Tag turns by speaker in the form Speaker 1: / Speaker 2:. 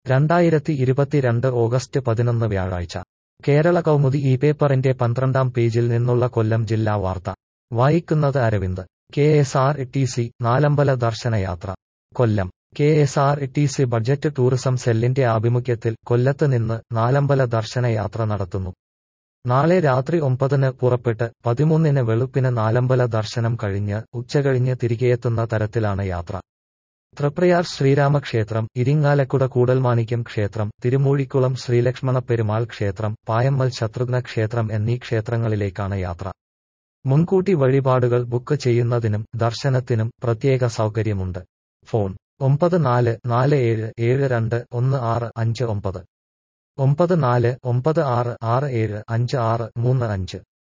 Speaker 1: രണ്ടായിരത്തി ഇരുപത്തിരണ്ട് ഓഗസ്റ്റ് പതിനൊന്ന് വ്യാഴാഴ്ച കേരള കൗമുദി ഈ പേപ്പറിന്റെ പന്ത്രണ്ടാം പേജിൽ നിന്നുള്ള കൊല്ലം ജില്ലാ വാർത്ത വായിക്കുന്നത് Aravind K S R T C നാലമ്പല ദർശനയാത്ര Kollam K S R T C budget tourism സെല്ലിന്റെ ആഭിമുഖ്യത്തിൽ കൊല്ലത്ത് നിന്ന് നാലമ്പല ദർശനയാത്ര നടത്തുന്നു നാളെ രാത്രി ഒമ്പതിന് പുറപ്പെട്ട് പതിമൂന്നിന് വെളുപ്പിന് നാലമ്പല ദർശനം കഴിഞ്ഞ് ഉച്ചകഴിഞ്ഞ് തിരികെയെത്തുന്ന തരത്തിലാണ് യാത്ര തൃപ്രയാർ ശ്രീരാമക്ഷേത്രം ഇരിങ്ങാലക്കുട കൂടൽമാണിക്യം ക്ഷേത്രം തിരുമൂഴിക്കുളം ശ്രീലക്ഷ്മണ പെരുമാൾ ക്ഷേത്രം പായമ്മൽ ശത്രുഘ്ന ക്ഷേത്രം എന്നീ ക്ഷേത്രങ്ങളിലേക്കാണ് യാത്ര മുൻകൂട്ടി വഴിപാടുകൾ ബുക്ക് ചെയ്യുന്നതിനും ദർശനത്തിനും പ്രത്യേക സൗകര്യമുണ്ട് ഫോൺ ഒമ്പത് നാല് നാല് ഏഴ് ഏഴ് രണ്ട് ഒന്ന് ആറ് അഞ്ച് ഒമ്പത് ഒമ്പത് നാല് ഒമ്പത് ആറ് ആറ് ഏഴ് അഞ്ച് ആറ് മൂന്ന് അഞ്ച്